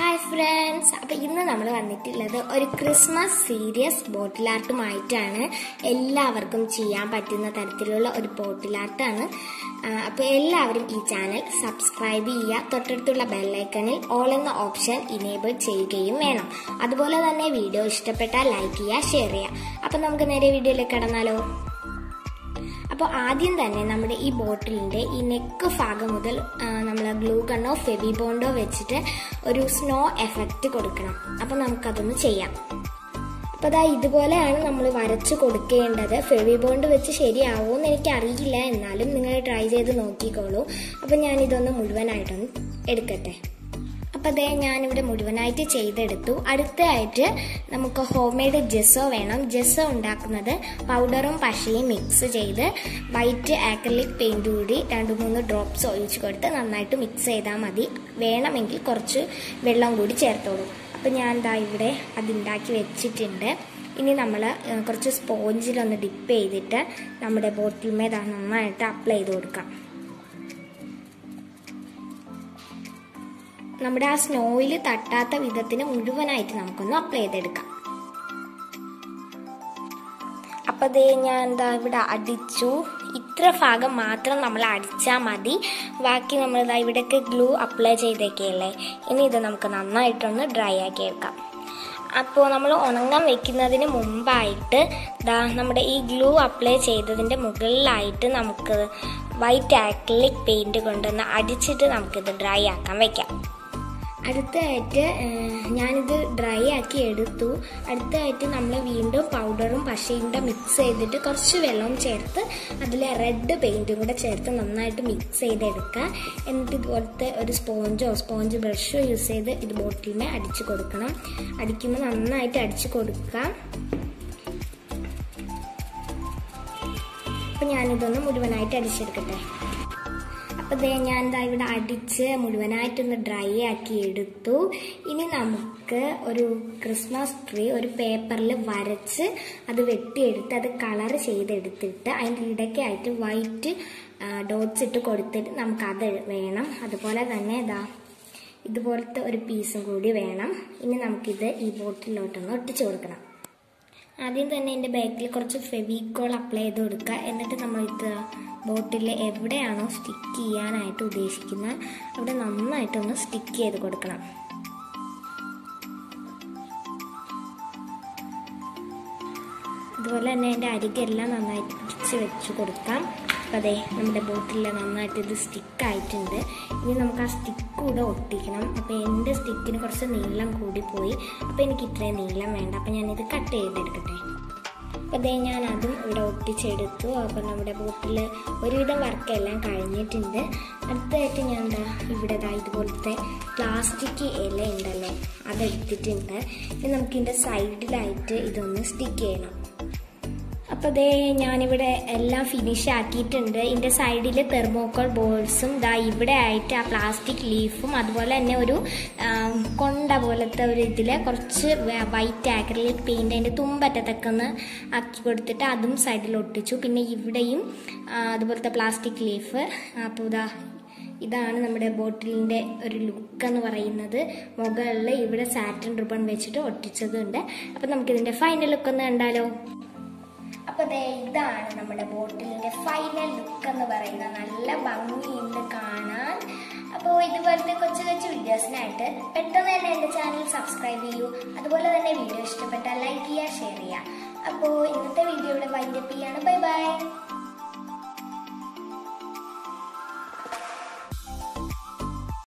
hi friends അപ്പോൾ ഇന്ന് നമ്മൾ വന്നിട്ടുള്ളത് ഒരു ക്രിസ്മസ് സീരിയസ് ബോട്ടിൽ ആർട്ടുമായിട്ടാണ് എല്ലാവർക്കും ചെയ്യാൻ പറ്റുന്ന തരത്തിലുള്ള ഒരു ബോട്ടിൽ ആർട്ടാണ് അപ്പോൾ എല്ലാവരും ഈ ചാനൽ സബ്സ്ക്രൈബ് ചെയ്യുക തൊട്ടടുത്തുള്ള ബെല്ലൈക്കണിൽ ഓൾ എന്ന ഓപ്ഷൻ ഇനേബിൾ ചെയ്യുകയും വേണം അതുപോലെ തന്നെ വീഡിയോ ഇഷ്ടപ്പെട്ടാൽ ലൈക്ക് ചെയ്യുക ഷെയർ ചെയ്യുക അപ്പോൾ നമുക്ക് നേരെ വീഡിയോയിലേക്ക് കടന്നാലോ അപ്പോൾ ആദ്യം തന്നെ നമ്മുടെ ഈ ബോട്ടിലിൻ്റെ ഈ നെക്ക് ഭാഗം മുതൽ നമ്മൾ ഗ്ലൂ ഗണ്ണോ ഫെവി ബോണ്ടോ വെച്ചിട്ട് ഒരു സ്നോ എഫക്റ്റ് കൊടുക്കണം അപ്പോൾ നമുക്കതൊന്ന് ചെയ്യാം അപ്പോൾ അതാ ഇതുപോലെയാണ് നമ്മൾ വരച്ച് കൊടുക്കേണ്ടത് ഫെവി ബോണ്ട് വെച്ച് ശരിയാവുമോ എന്ന് എനിക്കറിയില്ല എന്നാലും നിങ്ങൾ ട്രൈ ചെയ്ത് നോക്കിക്കോളൂ അപ്പോൾ ഞാനിതൊന്ന് മുഴുവനായിട്ടൊന്ന് എടുക്കട്ടെ അപ്പോൾ അതേ ഞാനിവിടെ മുഴുവനായിട്ട് ചെയ്തെടുത്തു അടുത്തതായിട്ട് നമുക്ക് ഹോം മെയ്ഡ് ജെസ്സോ വേണം ജെസ്സോ ഉണ്ടാക്കുന്നത് പൗഡറും പശയും മിക്സ് ചെയ്ത് വൈറ്റ് ആക്രലിക് പെയിൻറ് കൂടി രണ്ട് മൂന്ന് ഡ്രോപ്സ് ഒഴിച്ച് കൊടുത്ത് നന്നായിട്ട് മിക്സ് ചെയ്താൽ മതി വേണമെങ്കിൽ കുറച്ച് വെള്ളം കൂടി ചേർത്തോളൂ അപ്പോൾ ഞാൻ എന്താ ഇവിടെ അതുണ്ടാക്കി വെച്ചിട്ടുണ്ട് ഇനി നമ്മൾ കുറച്ച് സ്പോഞ്ചിലൊന്ന് ഡിപ്പ് ചെയ്തിട്ട് നമ്മുടെ ബോട്ടിൽമേൽ നന്നായിട്ട് അപ്ലൈ ചെയ്ത് കൊടുക്കാം നമ്മുടെ ആ സ്നോയിൽ തട്ടാത്ത വിധത്തിന് മുഴുവനായിട്ട് നമുക്കൊന്ന് അപ്ലൈ ചെയ്തെടുക്കാം അപ്പം ദേ ഞാൻ എന്താ ഇവിടെ അടിച്ചു ഇത്ര ഭാഗം മാത്രം നമ്മൾ അടിച്ചാൽ മതി ബാക്കി നമ്മൾ ഇതാ ഇവിടെയൊക്കെ ഗ്ലൂ അപ്ലൈ ചെയ്തേക്കല്ലേ ഇനി ഇത് നമുക്ക് നന്നായിട്ടൊന്ന് ഡ്രൈ ആക്കി എടുക്കാം അപ്പോൾ നമ്മൾ ഉണങ്ങാൻ വെക്കുന്നതിന് മുമ്പായിട്ട് ദാ നമ്മുടെ ഈ ഗ്ലൂ അപ്ലൈ ചെയ്തതിൻ്റെ മുകളിലായിട്ട് നമുക്ക് വൈറ്റ് ആക്രിലിക് പെയിൻറ് കൊണ്ടൊന്ന് അടിച്ചിട്ട് നമുക്കിത് ഡ്രൈ ആക്കാൻ വെക്കാം അടുത്തതായിട്ട് ഞാനിത് ഡ്രൈ ആക്കി എടുത്തു അടുത്തതായിട്ട് നമ്മൾ വീണ്ടും പൗഡറും പശയും കൂടെ മിക്സ് ചെയ്തിട്ട് കുറച്ച് വെള്ളവും ചേർത്ത് അതിൽ റെഡ് പെയിൻറ്റും കൂടെ ചേർത്ത് നന്നായിട്ട് മിക്സ് ചെയ്തെടുക്കുക എന്നിട്ട് ഇതുപോലത്തെ ഒരു സ്പോഞ്ചോ സ്പോഞ്ച് ബ്രഷോ യൂസ് ചെയ്ത് ഇത് ബോട്ടിലിനെ അടിച്ചു കൊടുക്കണം അടിക്കുമ്പോൾ നന്നായിട്ട് അടിച്ചു കൊടുക്കുക അപ്പം ഞാനിതൊന്ന് മുഴുവനായിട്ട് അടിച്ചെടുക്കട്ടെ അപ്പോൾ ദേ ഞാൻ ഇതാ ഇവിടെ അടിച്ച് മുഴുവനായിട്ടൊന്ന് ഡ്രൈ ആക്കി എടുത്തു ഇനി നമുക്ക് ഒരു ക്രിസ്മസ് ട്രീ ഒരു പേപ്പറിൽ വരച്ച് അത് വെട്ടിയെടുത്ത് അത് കളർ ചെയ്തെടുത്തിട്ട് അതിൻ്റെ ഇടയ്ക്കായിട്ട് വൈറ്റ് ഡോട്ട്സ് ഇട്ട് കൊടുത്തിട്ട് നമുക്കത് വേണം അതുപോലെ തന്നെ ഇതാ ഇതുപോലത്തെ ഒരു പീസും കൂടി വേണം ഇനി നമുക്കിത് ഈ ബോട്ടിലോട്ടൊന്ന് ഒട്ടിച്ചു കൊടുക്കണം ആദ്യം തന്നെ എൻ്റെ ബാക്കിൽ കുറച്ച് ഫെവിക്കോൾ അപ്ലൈ ചെയ്ത് കൊടുക്കുക എന്നിട്ട് നമ്മൾ ഇത് ബോട്ടിൽ എവിടെയാണോ സ്റ്റിക്ക് ചെയ്യാനായിട്ട് ഉദ്ദേശിക്കുന്നത് അവിടെ നന്നായിട്ടൊന്ന് സ്റ്റിക്ക് ചെയ്ത് കൊടുക്കണം അതുപോലെ തന്നെ അതിൻ്റെ അരികെല്ലാം നന്നായിട്ട് പിടിച്ച് വെച്ച് കൊടുക്കാം അപ്പോൾ അതെ നമ്മുടെ ബോട്ടിൽ നന്നായിട്ട് ഇത് സ്റ്റിക്ക് ആയിട്ടുണ്ട് ഇനി നമുക്ക് ആ സ്റ്റിക്ക് കൂടെ ഒട്ടിക്കണം അപ്പോൾ എൻ്റെ സ്റ്റിക്കിന് കുറച്ച് നീളം കൂടിപ്പോയി അപ്പോൾ എനിക്ക് ഇത്രയും നീളം വേണ്ട അപ്പോൾ ഞാനിത് കട്ട് ചെയ്തെടുക്കട്ടെ അപ്പോൾ അതേ ഞാൻ അതും ഇവിടെ ഒട്ടിച്ചെടുത്തു അപ്പോൾ നമ്മുടെ ബോട്ടിൽ ഒരുവിധം വർക്കെല്ലാം കഴിഞ്ഞിട്ടുണ്ട് അടുത്തതായിട്ട് ഞാൻ എന്താ ഇവിടെ ഇതാ ഇതുപോലത്തെ പ്ലാസ്റ്റിക് ഇല ഉണ്ടല്ലോ അതെടുത്തിട്ടുണ്ട് ഇനി നമുക്കിതിൻ്റെ സൈഡിലായിട്ട് ഇതൊന്ന് സ്റ്റിക്ക് ചെയ്യണം അപ്പോൾ ദേ ഞാനിവിടെ എല്ലാം ഫിനിഷ് ആക്കിയിട്ടുണ്ട് ഇതിൻ്റെ സൈഡിൽ തെർമോക്കോൾ ബോൾസും ദാ ഇവിടെ ആയിട്ട് ആ പ്ലാസ്റ്റിക് ലീഫും അതുപോലെ തന്നെ ഒരു കൊണ്ട പോലത്തെ ഒരു ഇതിൽ കുറച്ച് വൈറ്റ് ആക്രിലിക് പെയിൻ്റ് അതിൻ്റെ തുമ്പറ്റത്തൊക്കെ ഒന്ന് ആക്കി കൊടുത്തിട്ട് അതും സൈഡിൽ ഒട്ടിച്ചു പിന്നെ ഇവിടെയും അതുപോലത്തെ പ്ലാസ്റ്റിക് ലീഫ് അപ്പോൾ ഇതാ ഇതാണ് നമ്മുടെ ബോട്ടിലിൻ്റെ ഒരു ലുക്ക് എന്ന് പറയുന്നത് മുകളിൽ ഇവിടെ സാറ്റൻ റിബൺ വെച്ചിട്ട് ഒട്ടിച്ചതുണ്ട് അപ്പോൾ നമുക്കിതിൻ്റെ ഫൈനൽ ലുക്ക് ഒന്ന് കണ്ടാലോ അപ്പൊ ദേ ഇതാണ് നമ്മുടെ ബോട്ടിലിന്റെ ഫൈനൽ ലുക്ക് എന്ന് പറയുന്നത് നല്ല ഭംഗിയുണ്ട് കാണാൻ അപ്പോൾ ഇതുപോലത്തെ കൊച്ചു കൊച്ചു വീഡിയോസിനായിട്ട് പെട്ടെന്ന് തന്നെ എൻ്റെ ചാനൽ സബ്സ്ക്രൈബ് ചെയ്യൂ അതുപോലെ തന്നെ വീഡിയോ ഇഷ്ടപ്പെട്ടാൽ ലൈക്ക് ചെയ്യുക ഷെയർ ചെയ്യുക അപ്പോൾ ഇന്നത്തെ വീഡിയോ ഇവിടെ വൈൻഡപ്പ് ചെയ്യാണ് ബൈ ബൈ